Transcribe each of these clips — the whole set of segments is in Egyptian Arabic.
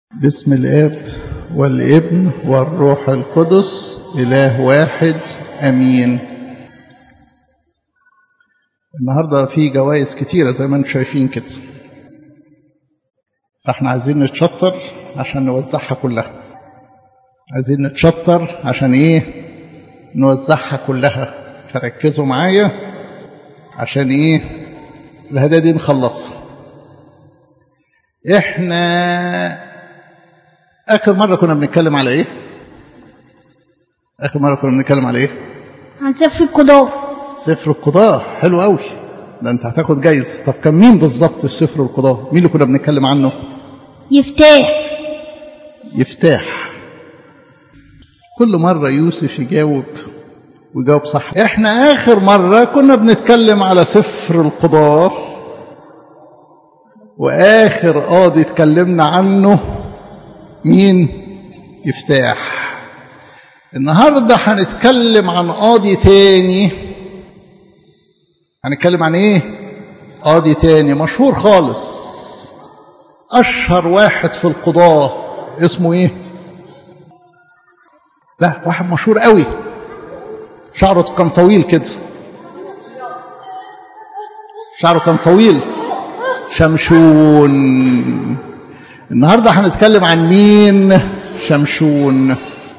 بسم الاب والابن والروح القدس اله واحد امين النهارده في جوائز كتيره زي ما انتم شايفين كده فاحنا عايزين نتشطر عشان نوزعها كلها عايزين نتشطر عشان ايه نوزعها كلها فركزوا معايا عشان ايه الهدايا دي نخلصها احنا اخر مره كنا بنتكلم على ايه اخر مره كنا بنتكلم على ايه عن سفر القضاء سفر القضاء حلو قوي ده انت هتاخد جايزه طب كان مين بالظبط في سفر القضاء مين اللي كنا بنتكلم عنه يفتاح يفتاح كل مره يوسف يجاوب ويجاوب صح احنا اخر مره كنا بنتكلم على سفر القضاء واخر قاضي اتكلمنا عنه مين يفتاح النهارده هنتكلم عن قاضي تاني هنتكلم عن ايه قاضي تاني مشهور خالص اشهر واحد في القضاة اسمه ايه لا واحد مشهور قوي شعره كان طويل كده شعره كان طويل شمشون النهارده هنتكلم عن مين شمشون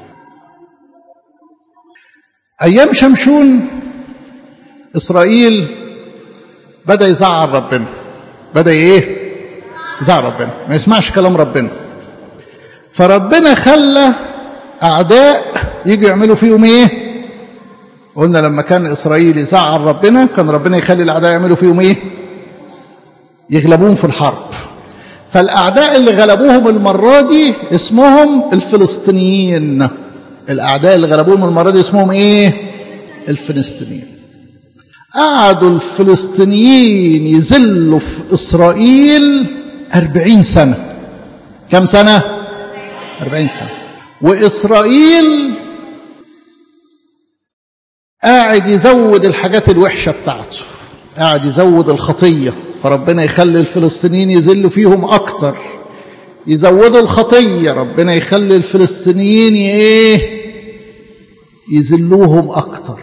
ايام شمشون اسرائيل بدا يزعل ربنا بدا ايه يزعل ربنا ما يسمعش كلام ربنا فربنا خلى اعداء يجوا يعملوا فيهم ايه قلنا لما كان اسرائيل يزعل ربنا كان ربنا يخلي الاعداء يعملوا فيهم ايه يغلبوهم في الحرب فالأعداء اللي غلبوهم المرة دي اسمهم الفلسطينيين الأعداء اللي غلبوهم المرة دي اسمهم إيه؟ الفلسطينيين قعدوا الفلسطينيين يذلوا في إسرائيل أربعين سنة كم سنة؟ أربعين سنة وإسرائيل قاعد يزود الحاجات الوحشة بتاعته قاعد يزود الخطية فربنا يخلي الفلسطينيين يذلوا فيهم أكتر يزودوا الخطية ربنا يخلي الفلسطينيين إيه يذلوهم أكتر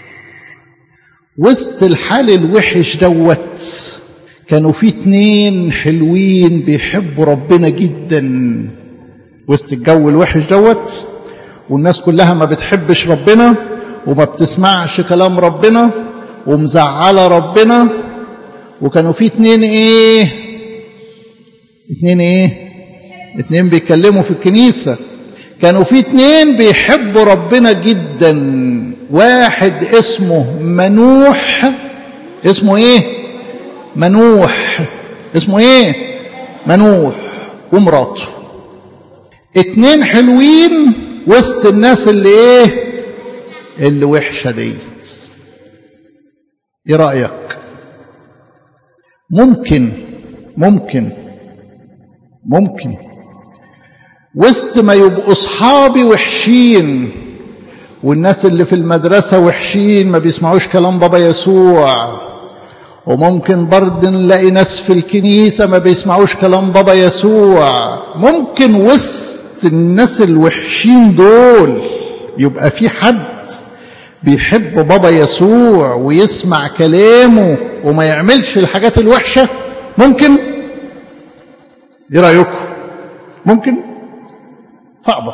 وسط الحال الوحش دوت كانوا في اتنين حلوين بيحبوا ربنا جدا وسط الجو الوحش دوت والناس كلها ما بتحبش ربنا وما بتسمعش كلام ربنا ومزعله ربنا وكانوا في اتنين ايه اتنين ايه اتنين بيتكلموا في الكنيسة كانوا في اتنين بيحبوا ربنا جدا واحد اسمه منوح اسمه ايه منوح اسمه ايه منوح ومراته اتنين حلوين وسط الناس اللي ايه اللي وحشة ديت ايه رأيك ممكن ممكن ممكن وسط ما يبقوا اصحابي وحشين والناس اللي في المدرسة وحشين ما بيسمعوش كلام بابا يسوع وممكن برضه نلاقي ناس في الكنيسة ما بيسمعوش كلام بابا يسوع ممكن وسط الناس الوحشين دول يبقى في حد بيحب بابا يسوع ويسمع كلامه وما يعملش الحاجات الوحشة ممكن ايه رأيكم ممكن صعبة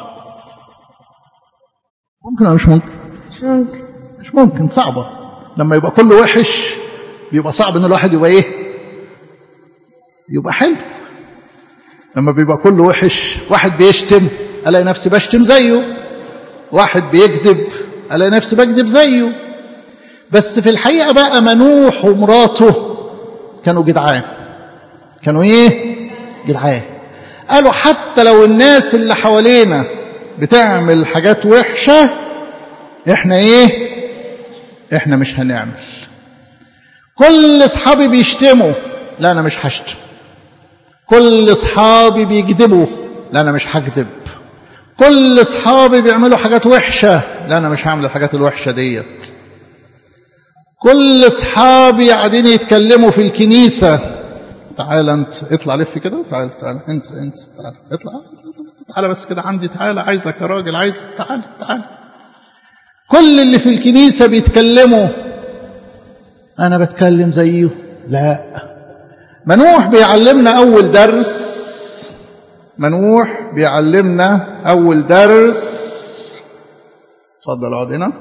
ممكن ولا مش ممكن مش ممكن مش ممكن صعبة لما يبقى كله وحش بيبقى صعب ان الواحد يبقى ايه يبقى حلو لما بيبقى كله وحش واحد بيشتم الاقي نفسي بشتم زيه واحد بيكذب الاقي نفسي بكذب زيه بس في الحقيقه بقى منوح ومراته كانوا جدعان كانوا ايه جدعان قالوا حتى لو الناس اللي حوالينا بتعمل حاجات وحشه احنا ايه احنا مش هنعمل كل اصحابي بيشتموا لا انا مش هشتم كل اصحابي بيكذبوا لا انا مش هكذب كل اصحابي بيعملوا حاجات وحشه لا انا مش هعمل الحاجات الوحشه ديت كل اصحابي قاعدين يتكلموا في الكنيسه تعال انت اطلع لف كده تعال تعال انت انت تعال اطلع تعال بس كده عندي تعال عايزك يا راجل عايزك تعال تعال كل اللي في الكنيسة بيتكلموا أنا بتكلم زيه لا منوح بيعلمنا أول درس منوح بيعلمنا أول درس اتفضل اقعد هنا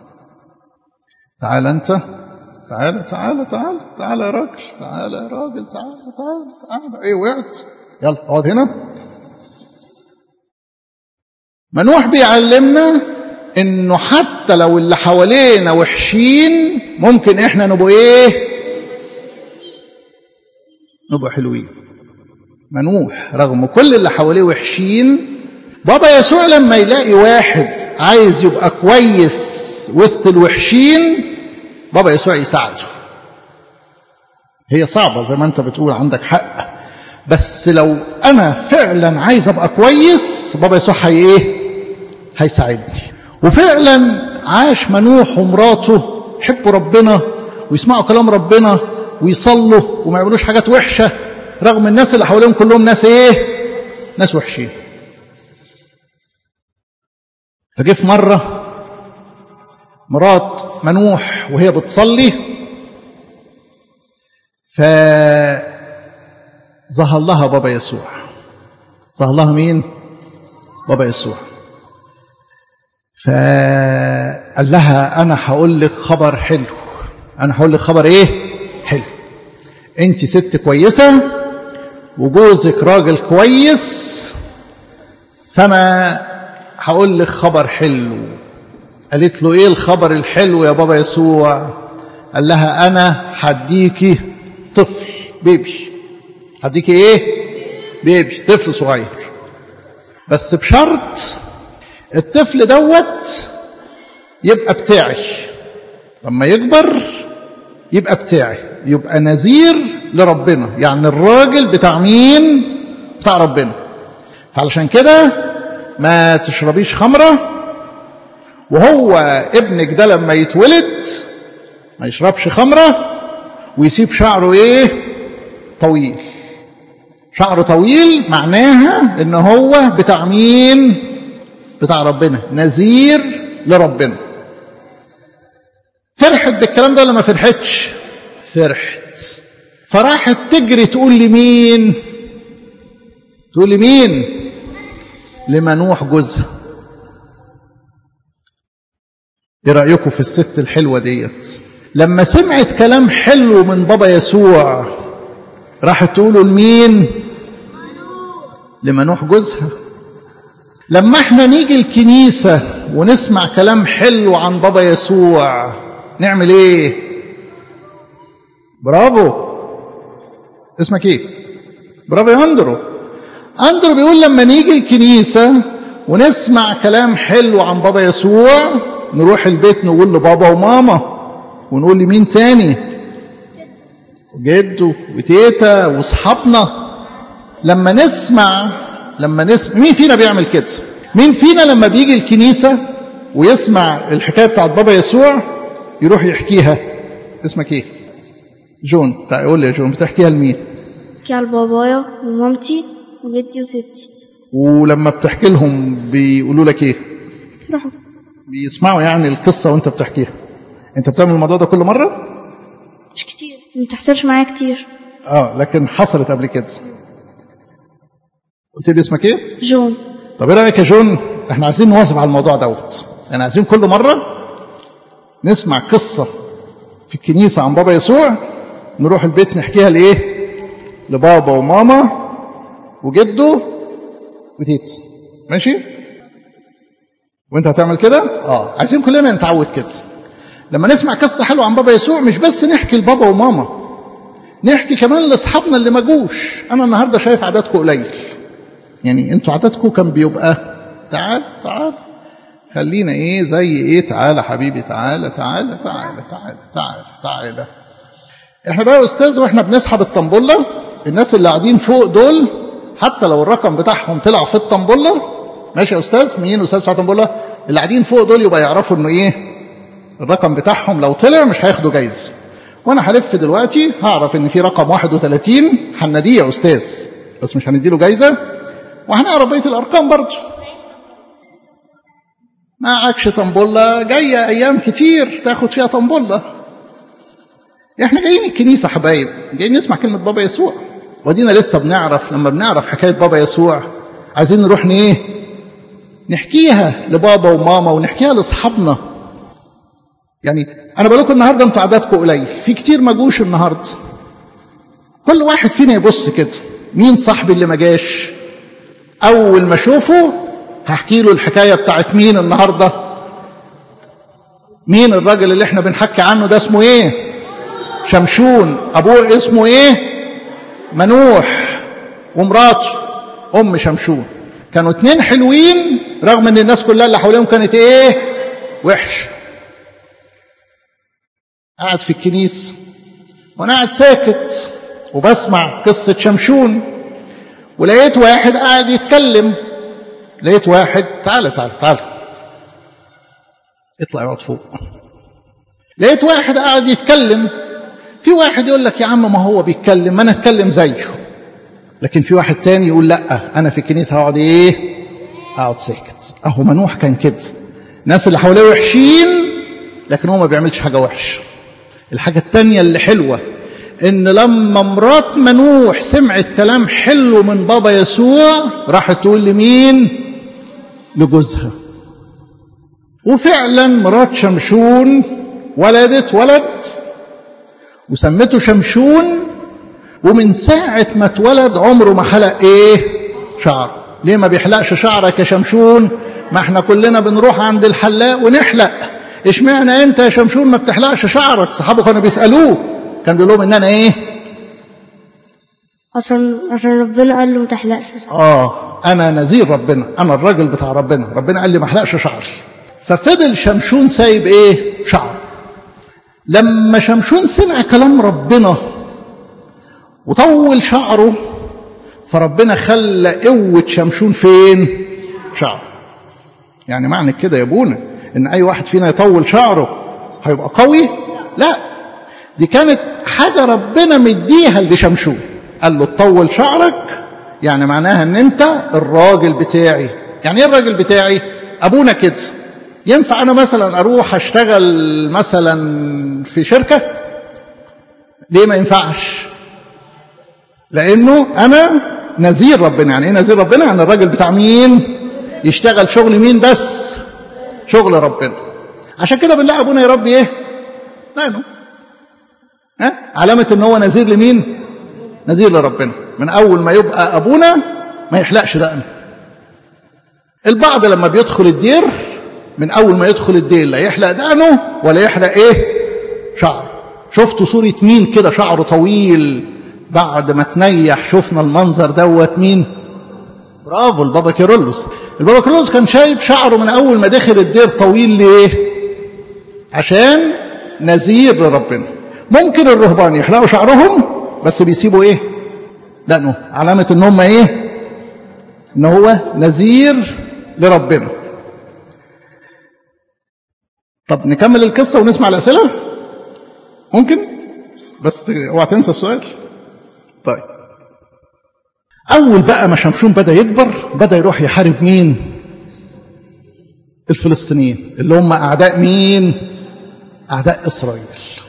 تعال أنت تعال تعال تعال تعال يا راجل تعال يا راجل تعال تعال تعال ايه وقعت يلا اقعد هنا منوح بيعلمنا انه حتى لو اللي حوالينا وحشين ممكن احنا نبقى ايه نبقى حلوين منوح رغم كل اللي حواليه وحشين بابا يسوع لما يلاقي واحد عايز يبقى كويس وسط الوحشين بابا يسوع يساعده هي صعبة زي ما انت بتقول عندك حق بس لو انا فعلا عايز ابقى كويس بابا يسوع هي ايه هيساعدني وفعلا عاش منوح ومراته يحبوا ربنا ويسمعوا كلام ربنا ويصلوا وما يعملوش حاجات وحشة رغم الناس اللي حواليهم كلهم ناس ايه ناس وحشين فجه في مرة مرات منوح وهي بتصلي فظهر لها بابا يسوع ظهر لها مين بابا يسوع فقال لها انا هقول لك خبر حلو انا هقول لك خبر ايه حلو انت ست كويسه وجوزك راجل كويس فانا هقول لك خبر حلو قالت له ايه الخبر الحلو يا بابا يسوع قال لها انا هديكي طفل بيبي هديكي ايه بيبي طفل صغير بس بشرط الطفل دوت يبقى بتاعي لما يكبر يبقى بتاعي يبقى نذير لربنا يعني الراجل بتاع مين بتاع ربنا فعلشان كده ما تشربيش خمره وهو ابنك ده لما يتولد ما يشربش خمرة ويسيب شعره ايه طويل شعره طويل معناها ان هو بتاع مين بتاع ربنا نذير لربنا فرحت بالكلام ده ولا ما فرحتش فرحت فراحت تجري تقول لمين تقول لمين لمنوح جوزها ايه رايكم في الست الحلوه ديت لما سمعت كلام حلو من بابا يسوع راحت تقوله لمين لمنوح جوزها لما احنا نيجي الكنيسه ونسمع كلام حلو عن بابا يسوع نعمل ايه برافو اسمك ايه برافو يا اندرو اندرو بيقول لما نيجي الكنيسه ونسمع كلام حلو عن بابا يسوع نروح البيت نقول لبابا وماما ونقول لمين تاني جده وتيتا واصحابنا لما نسمع لما نسمع مين فينا بيعمل كده مين فينا لما بيجي الكنيسة ويسمع الحكاية بتاعت بابا يسوع يروح يحكيها اسمك ايه جون تعال قول لي يا جون بتحكيها لمين بحكي على بابايا ومامتي وجدي وستي ولما بتحكي لهم بيقولوا لك ايه فرحوا بيسمعوا يعني القصة وانت بتحكيها انت بتعمل الموضوع ده كل مرة مش كتير ما بتحصلش معايا كتير اه لكن حصلت قبل كده قلت لي اسمك ايه جون طب ايه رايك يا جون احنا عايزين نواظب على الموضوع دوت احنا عايزين كل مره نسمع قصه في الكنيسه عن بابا يسوع نروح البيت نحكيها لايه لبابا وماما وجده وتيتي ماشي وانت هتعمل كده اه عايزين كلنا نتعود كده لما نسمع قصه حلوه عن بابا يسوع مش بس نحكي لبابا وماما نحكي كمان لاصحابنا اللي ما جوش انا النهارده شايف عددكم قليل يعني انتوا عددكم كان بيبقى تعال تعال خلينا ايه زي ايه تعالى حبيبي تعالى تعالى تعالى تعالى تعالى تعالى احنا بقى يا استاذ واحنا بنسحب الطنبله الناس اللي قاعدين فوق دول حتى لو الرقم بتاعهم طلع في الطنبله ماشي يا استاذ مين استاذ بتاع الطنبله اللي قاعدين فوق دول يبقى يعرفوا انه ايه الرقم بتاعهم لو طلع مش هياخدوا جايزه وانا هلف دلوقتي هعرف ان في رقم 31 هنديه يا استاذ بس مش هنديله جايزه وهنعرف بقيه الارقام برضه معكش طنبله جايه ايام كتير تاخد فيها طنبله احنا جايين الكنيسه حبايب جايين نسمع كلمه بابا يسوع ودينا لسه بنعرف لما بنعرف حكايه بابا يسوع عايزين نروح ايه نحكيها لبابا وماما ونحكيها لاصحابنا يعني انا بقول لكم النهارده انتوا عددكم قليل في كتير ما جوش النهارده كل واحد فينا يبص كده مين صاحبي اللي ما جاش اول ما اشوفه هحكي له الحكايه بتاعت مين النهارده مين الراجل اللي احنا بنحكي عنه ده اسمه ايه شمشون ابوه اسمه ايه منوح ومراته ام شمشون كانوا اتنين حلوين رغم ان الناس كلها اللي حواليهم كانت ايه وحش قاعد في الكنيسة وانا قاعد ساكت وبسمع قصة شمشون ولقيت واحد قاعد يتكلم لقيت واحد تعالى تعالى تعالى اطلع اقعد فوق لقيت واحد قاعد يتكلم في واحد يقول لك يا عم ما هو بيتكلم ما انا اتكلم زيه لكن في واحد تاني يقول لا انا في الكنيسه هقعد ايه اقعد ساكت اهو منوح كان كده الناس اللي حواليه وحشين لكن هو ما بيعملش حاجه وحشه الحاجه التانيه اللي حلوه ان لما مرات منوح سمعت كلام حلو من بابا يسوع راحت تقول لمين لجوزها وفعلا مرات شمشون ولدت ولد وسمته شمشون ومن ساعة ما اتولد عمره ما حلق ايه شعر ليه ما بيحلقش شعرك يا شمشون ما احنا كلنا بنروح عند الحلاق ونحلق اشمعنى انت يا شمشون ما بتحلقش شعرك صحابه كانوا بيسألوه كان بيقول لهم ان انا ايه عشان عشان ربنا قال له ما تحلقش اه انا نذير ربنا انا الراجل بتاع ربنا ربنا قال لي ما احلقش شعري ففضل شمشون سايب ايه شعر لما شمشون سمع كلام ربنا وطول شعره فربنا خلى قوة شمشون فين شعره يعني معنى كده يا ابونا ان اي واحد فينا يطول شعره هيبقى قوي لا دي كانت حاجة ربنا مديها لشمشون قال له تطول شعرك يعني معناها ان انت الراجل بتاعي يعني ايه الراجل بتاعي ابونا كده ينفع انا مثلا اروح اشتغل مثلا في شركة ليه ما ينفعش لانه انا نذير ربنا يعني ايه نذير ربنا يعني الراجل بتاع مين يشتغل شغل مين بس شغل ربنا عشان كده بنلاقي ابونا يا رب ايه لانه ها علامه ان هو نذير لمين نذير لربنا من اول ما يبقى ابونا ما يحلقش دقنه البعض لما بيدخل الدير من اول ما يدخل الدير لا يحلق دقنه ولا يحلق ايه شعر شفتوا صوره مين كده شعره طويل بعد ما تنيح شفنا المنظر دوت مين برافو البابا كيرلس البابا كيرلس كان شايف شعره من اول ما دخل الدير طويل ليه عشان نذير لربنا ممكن الرهبان يحلقوا شعرهم بس بيسيبوا ايه دقنه علامة ان هم ايه ان هو نذير لربنا طب نكمل القصة ونسمع الأسئلة ممكن بس اوعى تنسى السؤال طيب أول بقى ما شمشون بدأ يكبر بدأ يروح يحارب مين الفلسطينيين اللي هم أعداء مين أعداء إسرائيل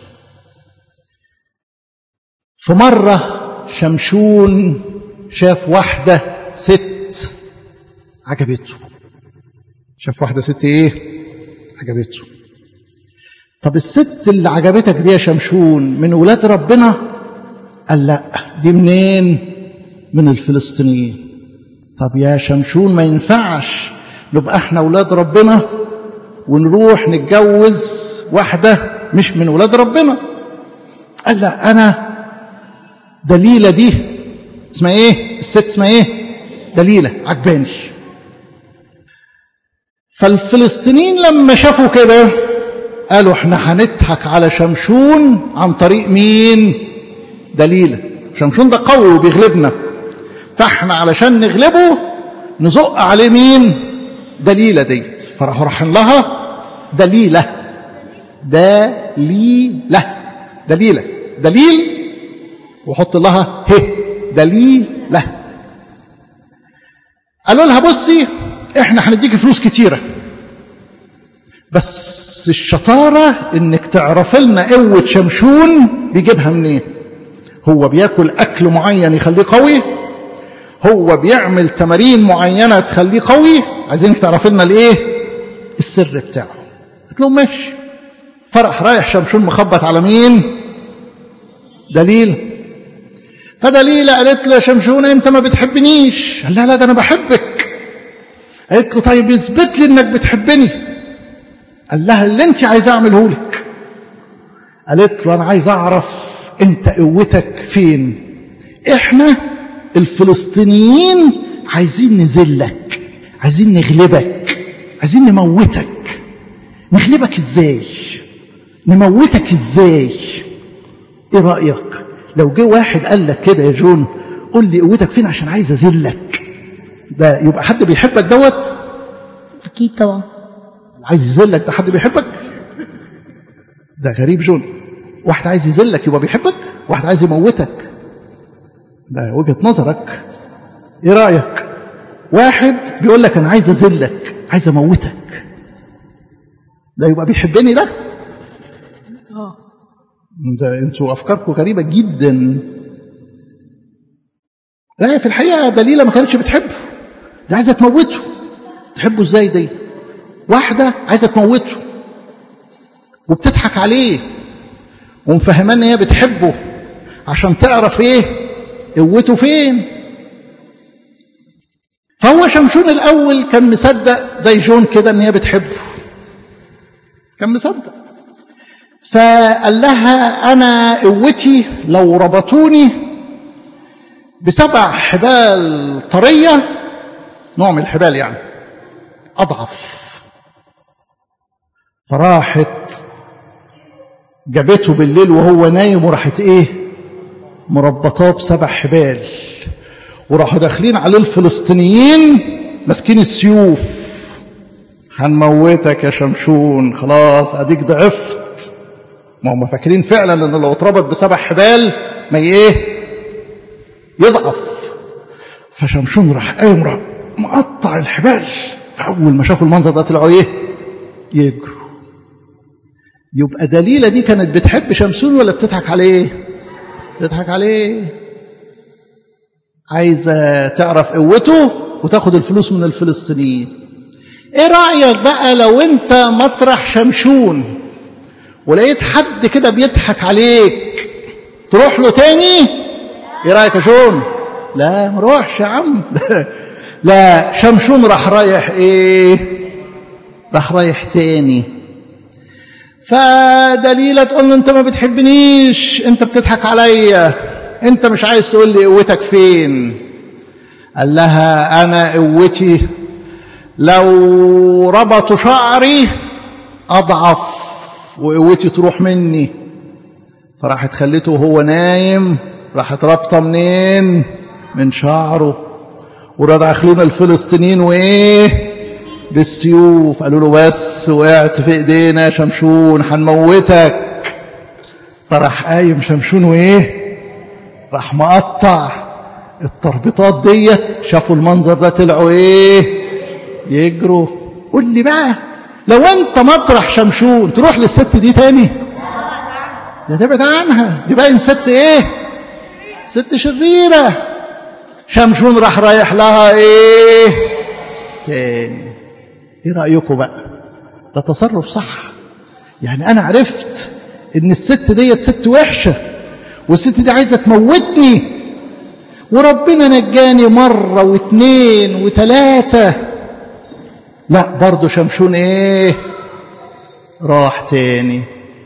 في مرة شمشون شاف واحدة ست عجبته شاف واحدة ست ايه عجبته طب الست اللي عجبتك دي يا شمشون من ولاد ربنا قال لا دي منين من الفلسطينيين طب يا شمشون ما ينفعش نبقى احنا ولاد ربنا ونروح نتجوز واحدة مش من ولاد ربنا قال لا انا دليلة دي اسمها ايه الست اسمها ايه دليلة عجباني فالفلسطينيين لما شافوا كده قالوا احنا هنضحك على شمشون عن طريق مين دليلة شمشون ده قوي وبيغلبنا فاحنا علشان نغلبه نزق عليه مين دليلة ديت فراحوا رايحين لها دليلة دليلة دليلة دليل وحط لها ه دليلة قالوا لها بصي احنا هنديكي فلوس كتيرة بس الشطارة انك تعرف لنا قوة شمشون بيجيبها منين هو بياكل اكل معين يخليه قوي هو بيعمل تمارين معينة تخليه قوي عايزينك تعرف لنا الايه السر بتاعه قلت لهم ماشي فرح رايح شمشون مخبط على مين دليل فدليلة قالت له يا شمشون انت ما بتحبنيش قال لا لا ده انا بحبك قالت له طيب اثبت لي انك بتحبني قال لها اللي انت عايز اعمله لك قالت له انا عايز اعرف انت قوتك فين احنا الفلسطينيين عايزين نذلك عايزين نغلبك عايزين نموتك نغلبك ازاي نموتك ازاي ايه رايك لو جه واحد قال لك كده يا جون قول لي قوتك فين عشان عايز اذلك ده يبقى حد بيحبك دوت أكيد طبعا عايز يذلك ده حد بيحبك ده غريب جون واحد عايز يذلك يبقى بيحبك واحد عايز يموتك ده وجهة نظرك ايه رأيك واحد بيقول لك انا عايز اذلك عايز اموتك ده يبقى بيحبني ده اه ده انتوا افكاركم غريبة جدا لا في الحقيقة دليلة ما كانتش بتحبه ده عايزة تموته تحبه ازاي دي واحدة عايزة تموته وبتضحك عليه ومفهماه ان هي بتحبه عشان تعرف ايه قوته فين فهو شمشون الاول كان مصدق زي جون كده ان هي بتحبه كان مصدق فقال لها انا قوتي لو ربطوني بسبع حبال طريه نوع من الحبال يعني اضعف فراحت جابته بالليل وهو نايم وراحت ايه مربطاه بسبع حبال وراحوا داخلين عليه الفلسطينيين ماسكين السيوف هنموتك يا شمشون خلاص اديك ضعفت ما هم فاكرين فعلا ان لو اتربط بسبع حبال ما ايه يضعف فشمشون راح قايم راح مقطع الحبال فاول ما شافوا المنظر ده طلعوا ايه يجروا يبقى دليلة دي كانت بتحب شمسون ولا بتضحك عليه بتضحك عليه عايزة تعرف قوته وتاخد الفلوس من الفلسطينيين ايه رأيك بقى لو انت مطرح شمشون ولقيت حد كده بيضحك عليك تروح له تاني ايه رأيك يا شون لا ما روحش يا عم لا شمشون راح رايح ايه راح رايح تاني فدليلة تقول له انت ما بتحبنيش انت بتضحك عليا انت مش عايز تقول لي قوتك فين قال لها انا قوتي لو ربطوا شعري اضعف وقوتي تروح مني فراحت خليته وهو نايم راحت رابطه منين من شعره ورا داخلين الفلسطينيين وايه بالسيوف قالوا له بس وقعت في ايدينا يا شمشون هنموتك فراح قايم شمشون وايه راح مقطع التربيطات ديت شافوا المنظر ده طلعوا ايه يجروا قول لي بقى لو انت مطرح شمشون تروح للست دي تاني ده تبعد عنها دي باين ست ايه ست شريره شمشون راح رايح لها ايه تاني ايه رايكم بقى ده تصرف صح يعني انا عرفت ان الست ديت ست وحشه والست دي عايزه تموتني وربنا نجاني مره واثنين وثلاثه لا برضه شمشون ايه راح تاني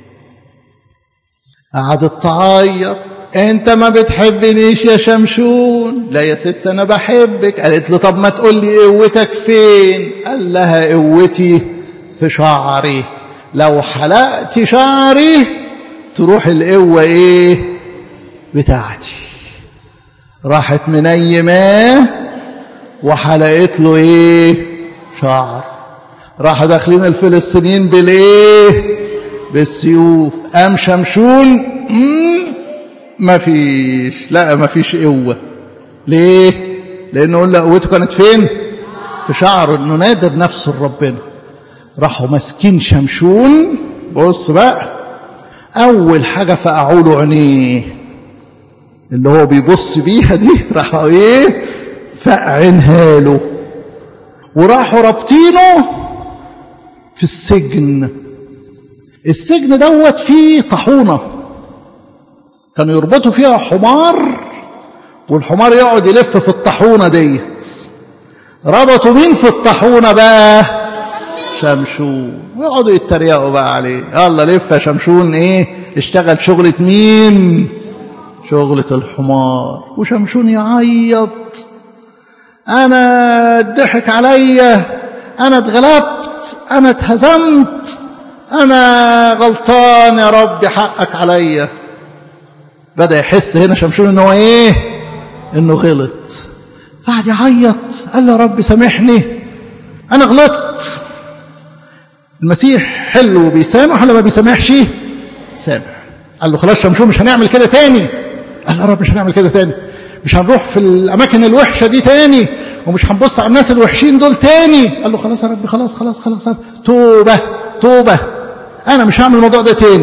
قعدت تعيط انت ما بتحبنيش يا شمشون لا يا ست انا بحبك قالت له طب ما تقول لي قوتك فين قال لها قوتي في شعري لو حلقت شعري تروح القوة ايه بتاعتي راحت منيماه وحلقت له ايه شعر راحوا داخلين الفلسطينيين بالايه بالسيوف قام شمشون ما فيش لا ما فيش قوة ليه لأنه قلنا قوته كانت فين في شعره انه نادر نفسه لربنا راحوا ماسكين شمشون بص بقى اول حاجه فقعوا له عينيه اللي هو بيبص بيها دي راحوا ايه فقعينها له وراحوا رابطينه في السجن السجن دوت فيه طاحونه كانوا يربطوا فيها حمار والحمار يقعد يلف في الطاحونه ديت ربطوا مين في الطاحونه بقى شمشون ويقعدوا يتريقوا بقى عليه يلا لف يا شمشون ايه اشتغل شغلة مين شغلة الحمار وشمشون يعيط انا ضحك عليا انا اتغلبت انا اتهزمت انا غلطان يا رب حقك عليا بدأ يحس هنا شمشون انه هو ايه انه غلط قعد يعيط قال له يا رب سامحني انا غلطت المسيح حلو وبيسامح ولا ما بيسامحش سامح قال له خلاص شمشون مش هنعمل كده تاني قال له يا رب مش هنعمل كده تاني مش هنروح في الاماكن الوحشه دي تاني ومش هنبص على الناس الوحشين دول تاني قال له خلاص يا رب خلاص خلاص خلاص, خلاص. توبه توبه انا مش هعمل الموضوع ده تاني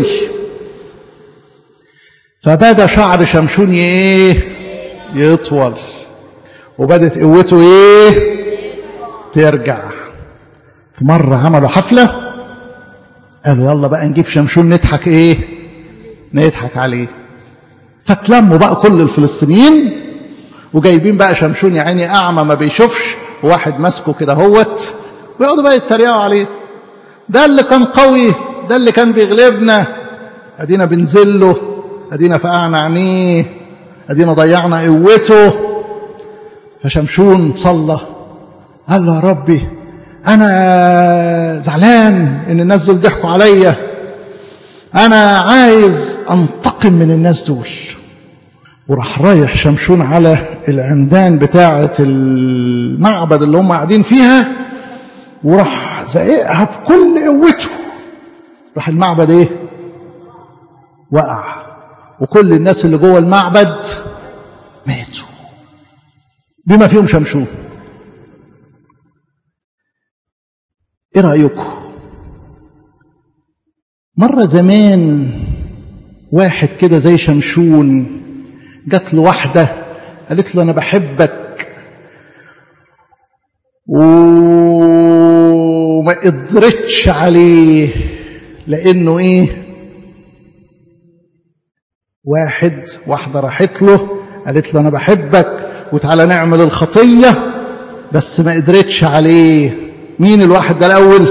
فبدا شعر شمشون ايه يطول وبدت قوته ايه ترجع في مرة عملوا حفلة قالوا يلا بقى نجيب شمشون نضحك ايه نضحك عليه فتلموا بقى كل الفلسطينيين وجايبين بقى شمشون يا عيني اعمى ما بيشوفش وواحد ماسكه كده هوت ويقعدوا بقى يتريقوا عليه ده اللي كان قوي ده اللي كان بيغلبنا ادينا بنزله ادينا فقعنا عينيه ادينا ضيعنا قوته فشمشون صلى قال له يا ربي انا زعلان ان الناس دول ضحكوا عليا انا عايز انتقم من الناس دول وراح رايح شمشون على العمدان بتاعة المعبد اللي هم قاعدين فيها وراح زقها بكل قوته راح المعبد ايه وقع وكل الناس اللي جوه المعبد ماتوا بما فيهم شمشون ايه رايكم مره زمان واحد كده زي شمشون جات له واحده قالت له انا بحبك وما قدرتش عليه لانه ايه واحد واحده راحت له قالت له انا بحبك وتعالى نعمل الخطيه بس ما قدرتش عليه مين الواحد ده الاول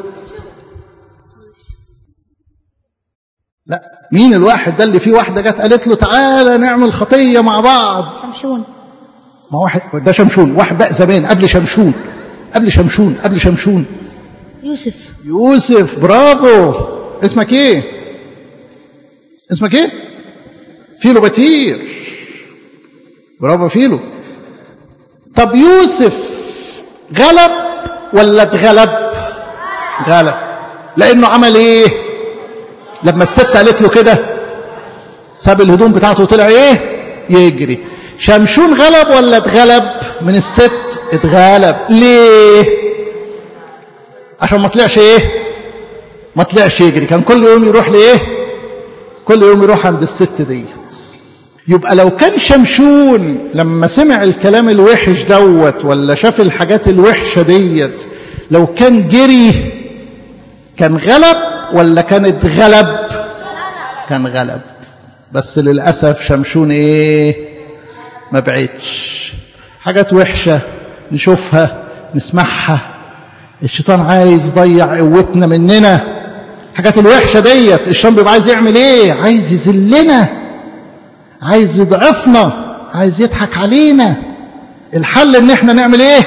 لا مين الواحد ده اللي فيه واحده جت قالت له تعالى نعمل خطيه مع بعض شمشون ما واحد ده شمشون واحد بقى زمان قبل شمشون قبل شمشون قبل شمشون يوسف يوسف برافو اسمك ايه اسمك ايه فيلو بتير برافو فيلو طب يوسف غلب ولا اتغلب غلب لانه عمل ايه لما الست قالت له كده ساب الهدوم بتاعته وطلع ايه يجري شمشون غلب ولا اتغلب من الست اتغلب ليه عشان ما طلعش ايه ما طلعش يجري كان كل يوم يروح لايه كل يوم يروح عند الست ديت يبقى لو كان شمشون لما سمع الكلام الوحش دوت ولا شاف الحاجات الوحشة ديت لو كان جري كان غلب ولا كان اتغلب كان غلب بس للأسف شمشون ايه ما بعدش حاجات وحشة نشوفها نسمعها الشيطان عايز يضيع قوتنا مننا الحاجات الوحشة ديت الشيطان بيبقى عايز يعمل ايه عايز يذلنا عايز يضعفنا عايز يضحك علينا الحل ان احنا نعمل ايه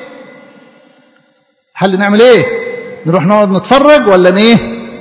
الحل نعمل ايه نروح نقعد نتفرج ولا ايه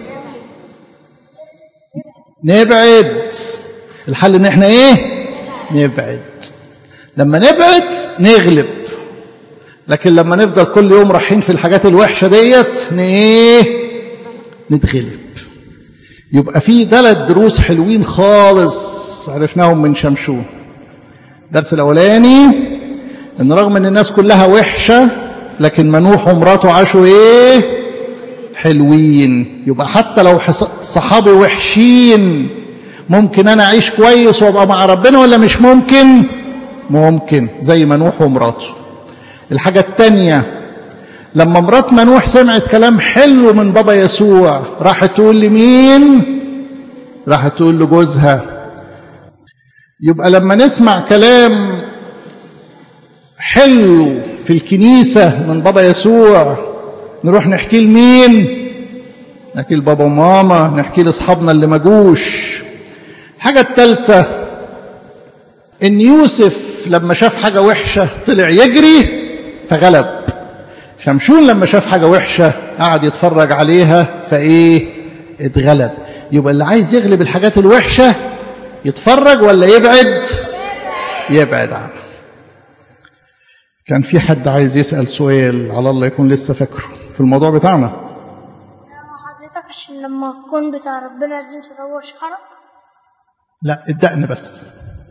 نبعد الحل ان احنا ايه نبعد لما نبعد نغلب لكن لما نفضل كل يوم رايحين في الحاجات الوحشه ديت ايه نتغلب يبقى في ثلاث دروس حلوين خالص عرفناهم من شمشون الدرس الاولاني ان رغم ان الناس كلها وحشه لكن منوح ومراته عاشوا ايه حلوين يبقى حتى لو صحابي وحشين ممكن انا اعيش كويس وابقى مع ربنا ولا مش ممكن ممكن زي منوح ومراته الحاجه الثانيه لما مرات منوح سمعت كلام حلو من بابا يسوع راحت تقول لمين راحت تقول لجوزها يبقى لما نسمع كلام حلو في الكنيسة من بابا يسوع نروح نحكي لمين نحكي لبابا وماما نحكي لاصحابنا اللي ما جوش الحاجة الثالثة ان يوسف لما شاف حاجة وحشة طلع يجري فغلب شمشون لما شاف حاجة وحشة قعد يتفرج عليها فايه اتغلب يبقى اللي عايز يغلب الحاجات الوحشة يتفرج ولا يبعد يبعد عنها كان في حد عايز يسأل سؤال على الله يكون لسه فاكره في الموضوع بتاعنا حضرتك عشان لما تكون بتاع ربنا لازم تطور شعرك لا الدقن بس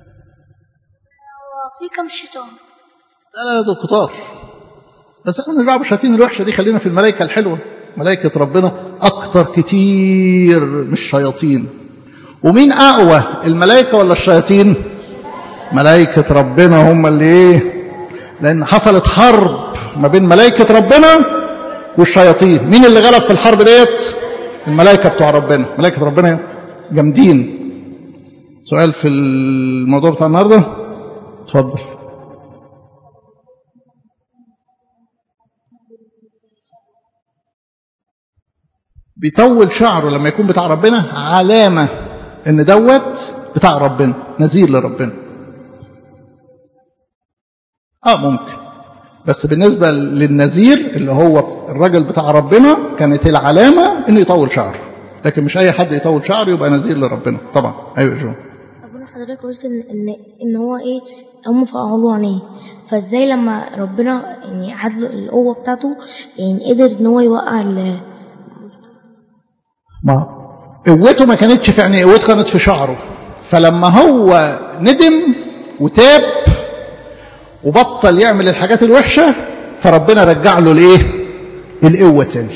هو في كم شيطان لا لا دول كتار بس احنا نرجع بالشياطين الوحشه دي خلينا في الملائكه الحلوه ملائكه ربنا اكتر كتير من الشياطين ومين اقوى الملائكه ولا الشياطين ملائكه ربنا هم اللي ايه لان حصلت حرب ما بين ملائكه ربنا والشياطين مين اللي غلب في الحرب ديت الملائكه بتوع ربنا ملائكه ربنا جامدين سؤال في الموضوع بتاع النهارده اتفضل بيطول شعره لما يكون بتاع ربنا علامة ان دوت بتاع ربنا نذير لربنا اه ممكن بس بالنسبة للنذير اللي هو الراجل بتاع ربنا كانت العلامة انه يطول شعره لكن مش اي حد يطول شعره يبقى نذير لربنا طبعا ايوه جو ربنا حضرتك قلت ان ان, إن هو ايه هم فقعوا عينيه فازاي لما ربنا يعني عدل القوه بتاعته يعني قدر ان هو يوقع ال ما قوته ما كانتش في عينيه قوته كانت في شعره فلما هو ندم وتاب وبطل يعمل الحاجات الوحشة فربنا رجع له الايه القوة تاني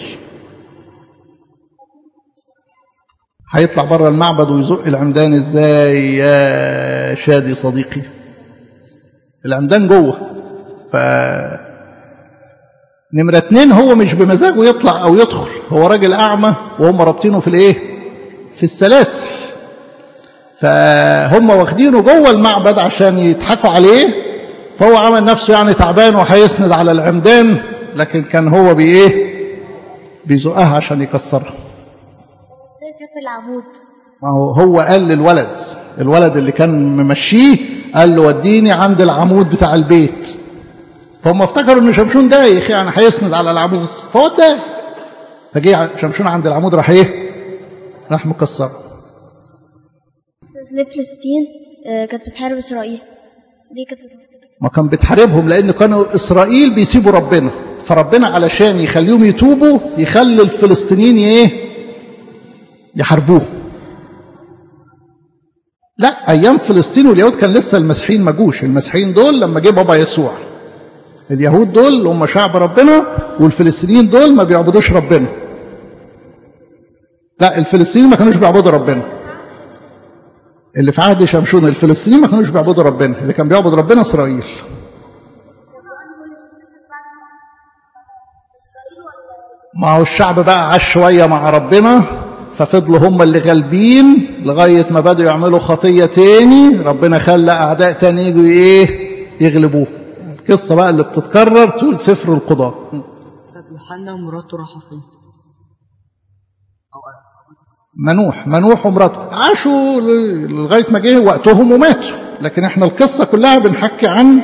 هيطلع بره المعبد ويزق العمدان ازاي يا شادي صديقي العمدان جوه ف نمرة اتنين هو مش بمزاجه يطلع او يدخل هو راجل اعمى وهم رابطينه في الايه في السلاسل فهم واخدينه جوه المعبد عشان يضحكوا عليه فهو عمل نفسه يعني تعبان وهيسند على العمدان لكن كان هو بايه بيزقها عشان يكسرها ازاي شاف العمود ما هو هو قال للولد الولد اللي كان ممشيه قال له وديني عند العمود بتاع البيت فهم افتكروا ان شمشون دايخ يعني هيسند على العمود فهو دايخ فجه شمشون عند العمود راح ايه راح مكسر استاذ ليه فلسطين آه، كانت بتحارب اسرائيل ليه كانت بتحارب ما كان بتحاربهم لان كانوا اسرائيل بيسيبوا ربنا فربنا علشان يخليهم يتوبوا يخلي الفلسطينيين ايه يحاربوه لا ايام فلسطين واليهود كان لسه المسيحيين ما جوش المسيحيين دول لما جه بابا يسوع اليهود دول هم شعب ربنا والفلسطينيين دول ما بيعبدوش ربنا لا الفلسطينيين ما كانوش بيعبدوا ربنا اللي في عهد شمشون الفلسطينيين ما كانوش بيعبدوا ربنا اللي كان بيعبد ربنا اسرائيل ما هو الشعب بقى عاش شوية مع ربنا ففضلوا هم اللي غالبين لغاية ما بدوا يعملوا خطية تاني ربنا خلى أعداء تاني يجوا إيه يغلبوه القصة بقى اللي بتتكرر طول سفر القضاء طب يوحنا ومراته راحوا فين؟ منوح منوح ومراته عاشوا ل- لغاية ما جه وقتهم وماتوا لكن احنا القصة كلها بنحكي عن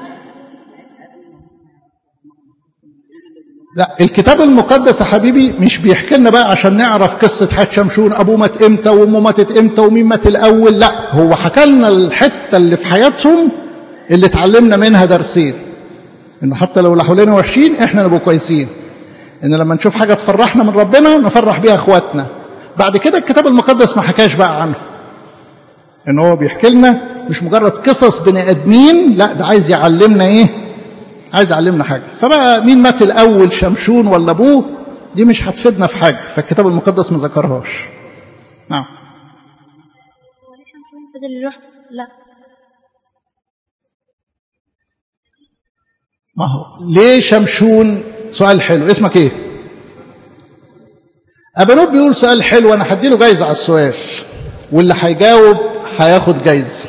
لا الكتاب المقدس يا حبيبي مش بيحكي لنا بقى عشان نعرف قصة حياة شمشون أبوه مات إمتى وأمه ماتت إمتى ومين مات الأول لا هو حكى لنا الحتة اللي في حياتهم اللي اتعلمنا منها درسين إنه حتى لو اللي حوالينا وحشين إحنا نبقى كويسين إن لما نشوف حاجة تفرحنا من ربنا نفرح بيها إخواتنا بعد كده الكتاب المقدس ما حكاش بقى عنه ان هو بيحكي لنا مش مجرد قصص بني ادمين لا ده عايز يعلمنا ايه عايز يعلمنا حاجه فبقى مين مات الاول شمشون ولا ابوه دي مش هتفيدنا في حاجه فالكتاب المقدس ما ذكرهاش نعم هو ليه شمشون فضل يروح لا ما هو ليه شمشون سؤال حلو اسمك ايه ابانوب بيقول سؤال حلو انا هديله جايزه على السؤال واللي هيجاوب هياخد جايزه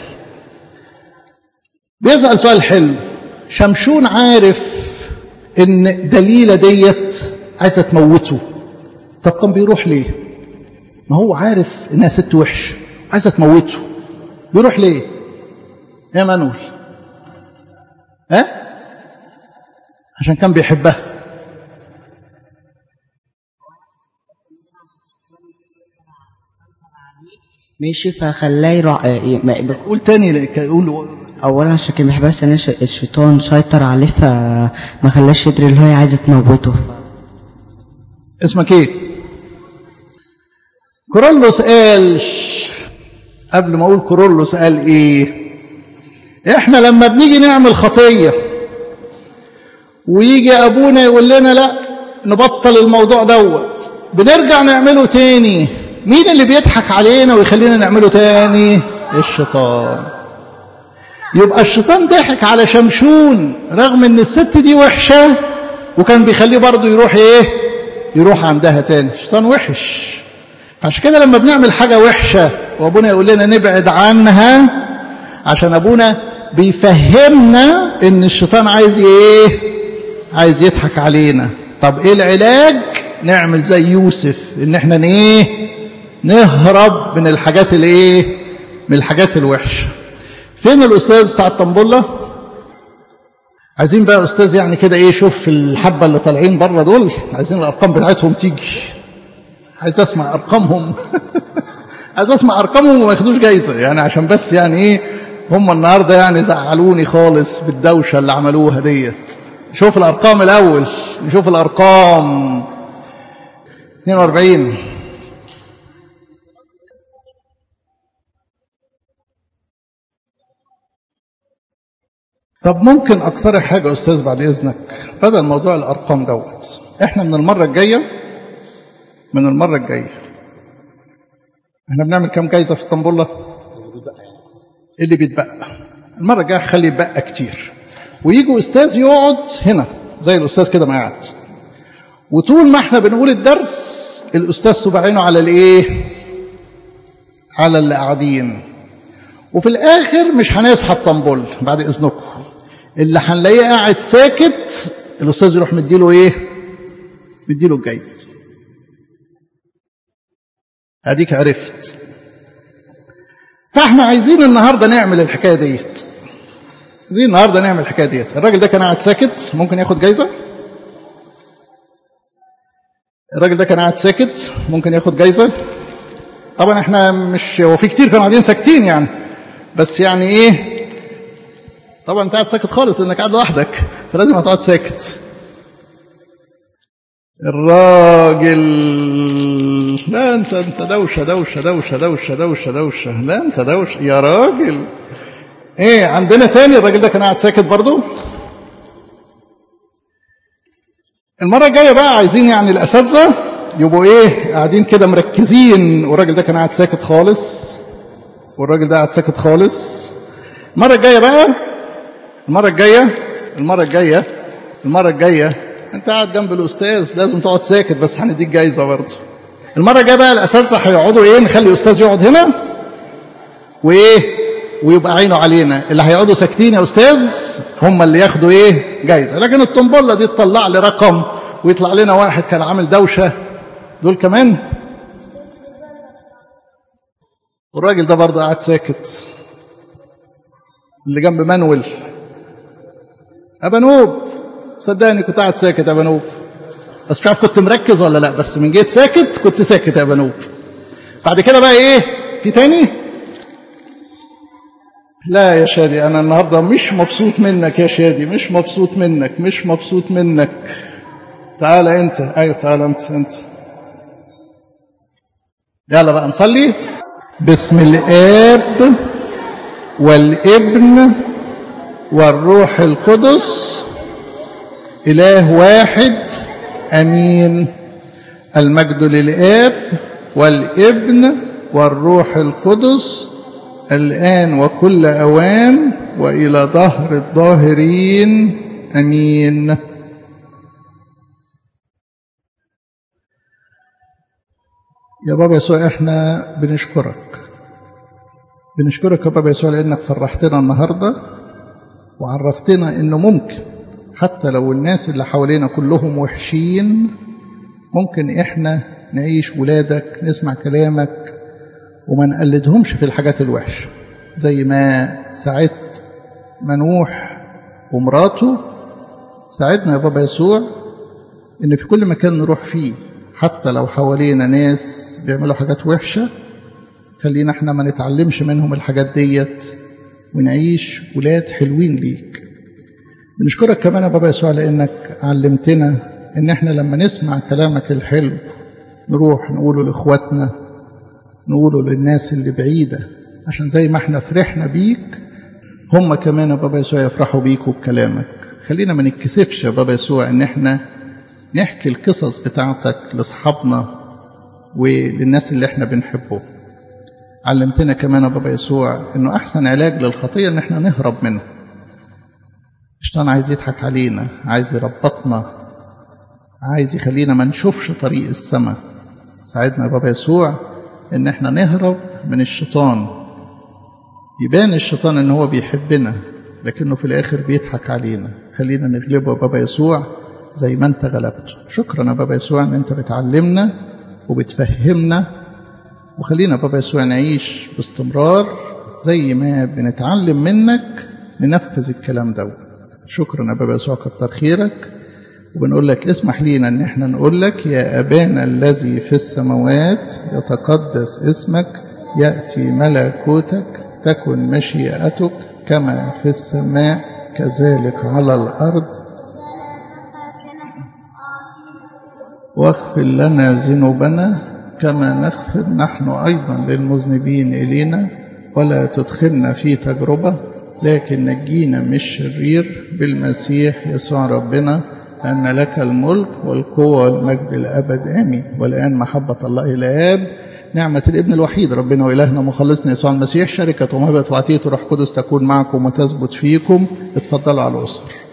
بيسال سؤال حلو شمشون عارف ان دليله ديت عايزه تموته طب كان بيروح ليه ما هو عارف انها ست وحش عايزه تموته بيروح ليه يا منول ها عشان كان بيحبها ماشي فخلاه يروح آه، ما- قول تاني لك- قول اولا عشان كان بيحبها ثانيا ش- الشيطان سيطر عليه فما خلاش يدري اللي هي عايزه تموته ف... اسمك ايه كورولوس قال قبل ما اقول كورولوس قال ايه احنا لما بنيجي نعمل خطيه ويجي ابونا يقول لنا لا نبطل الموضوع دوت بنرجع نعمله تاني مين اللي بيضحك علينا ويخلينا نعمله تاني الشيطان يبقى الشيطان ضحك على شمشون رغم ان الست دي وحشه وكان بيخليه برضه يروح ايه يروح عندها تاني الشيطان وحش عشان كده لما بنعمل حاجه وحشه وابونا يقول لنا نبعد عنها عشان ابونا بيفهمنا ان الشيطان عايز ايه عايز يضحك علينا طب ايه العلاج نعمل زي يوسف ان احنا ايه نهرب من الحاجات الايه من الحاجات الوحشه فين الاستاذ بتاع الطنبله عايزين بقى استاذ يعني كده ايه شوف الحبه اللي طالعين بره دول عايزين الارقام بتاعتهم تيجي عايز اسمع ارقامهم عايز اسمع ارقامهم وما ياخدوش جايزه يعني عشان بس يعني ايه هم النهارده يعني زعلوني خالص بالدوشه اللي عملوها ديت شوف الارقام الاول نشوف الارقام 42 طب ممكن اقترح حاجه يا استاذ بعد اذنك بدل موضوع الارقام دوت احنا من المره الجايه من المره الجايه احنا بنعمل كام جايزه في اسطنبول اللي بيتبقى المره الجايه خلي يتبقى كتير ويجوا استاذ يقعد هنا زي الاستاذ كده ما قاعد وطول ما احنا بنقول الدرس الاستاذ صبع عينه على الايه على اللي قاعدين وفي الاخر مش هنسحب طنبول بعد اذنكم اللي هنلاقيه قاعد ساكت الاستاذ يروح مديله ايه مديله الجايز اديك عرفت فاحنا عايزين النهارده نعمل الحكايه ديت عايزين النهارده نعمل الحكايه ديت الراجل ده كان قاعد ساكت ممكن ياخد جايزه الراجل ده كان قاعد ساكت ممكن ياخد جايزه طبعا احنا مش هو في كتير كانوا قاعدين ساكتين يعني بس يعني ايه طبعا انت قاعد ساكت خالص لانك قاعد لوحدك فلازم هتقعد ساكت الراجل لا انت انت دوشه دوشه دوشه دوشه دوشه دوشه لا انت دوشه يا راجل ايه عندنا تاني الراجل ده كان قاعد ساكت برضو المره الجايه بقى عايزين يعني الاساتذه يبقوا ايه قاعدين كده مركزين والراجل ده كان قاعد ساكت خالص والراجل ده قاعد ساكت خالص المره الجايه بقى المره الجايه المره الجايه المره الجايه انت قاعد جنب الاستاذ لازم تقعد ساكت بس هنديك جايزه برضه المره الجايه بقى الاساتذه هيقعدوا ايه نخلي الاستاذ يقعد هنا وايه ويبقى عينه علينا اللي هيقعدوا ساكتين يا استاذ هم اللي ياخدوا ايه جايزه لكن الطنبله دي تطلع لي رقم ويطلع لنا واحد كان عامل دوشه دول كمان والراجل ده برضه قاعد ساكت اللي جنب منول ابا نوب صدقني كنت قاعد ساكت يا ابا نوب بس مش عارف كنت مركز ولا لا بس من جيت ساكت كنت ساكت يا ابا نوب بعد كده بقى ايه في تاني لا يا شادي انا النهارده مش مبسوط منك يا شادي مش مبسوط منك مش مبسوط منك تعال انت ايوه تعال انت انت يلا بقى نصلي بسم الاب والابن والروح القدس اله واحد امين المجد للاب والابن والروح القدس الان وكل اوان والى ظهر الظاهرين امين يا بابا يسوع احنا بنشكرك بنشكرك يا بابا يسوع لانك فرحتنا النهارده وعرفتنا انه ممكن حتى لو الناس اللي حوالينا كلهم وحشين ممكن احنا نعيش ولادك نسمع كلامك وما نقلدهمش في الحاجات الوحشه زي ما ساعدت منوح ومراته ساعدنا يا بابا يسوع ان في كل مكان نروح فيه حتى لو حوالينا ناس بيعملوا حاجات وحشة خلينا احنا ما نتعلمش منهم الحاجات ديت ونعيش ولاد حلوين ليك بنشكرك كمان يا بابا يسوع لانك علمتنا ان احنا لما نسمع كلامك الحلو نروح نقوله لاخواتنا نقوله للناس اللي بعيدة عشان زي ما احنا فرحنا بيك هم كمان يا بابا يسوع يفرحوا بيك وبكلامك خلينا ما نتكسفش يا بابا يسوع ان احنا نحكي القصص بتاعتك لاصحابنا وللناس اللي احنا بنحبهم علمتنا كمان يا بابا يسوع انه احسن علاج للخطيه ان احنا نهرب منه الشيطان عايز يضحك علينا عايز يربطنا عايز يخلينا ما نشوفش طريق السماء ساعدنا يا بابا يسوع ان احنا نهرب من الشيطان يبان الشيطان ان هو بيحبنا لكنه في الاخر بيضحك علينا خلينا نغلبه يا بابا يسوع زي ما انت غلبته شكرا يا بابا يسوع ان انت بتعلمنا وبتفهمنا وخلينا بابا يسوع نعيش باستمرار زي ما بنتعلم منك ننفذ الكلام دوت شكرا يا بابا يسوع كتر خيرك وبنقول لك اسمح لينا ان احنا نقول لك يا ابانا الذي في السماوات يتقدس اسمك ياتي ملكوتك تكن مشيئتك كما في السماء كذلك على الارض واغفر لنا ذنوبنا كما نغفر نحن أيضا للمذنبين إلينا ولا تدخلنا في تجربة لكن نجينا من الشرير بالمسيح يسوع ربنا أن لك الملك والقوة والمجد الأبد آمين والآن محبة الله إلى آب نعمة الابن الوحيد ربنا وإلهنا مخلصنا يسوع المسيح شركة ومهبة وعطية روح قدس تكون معكم وتثبت فيكم اتفضلوا على الأسر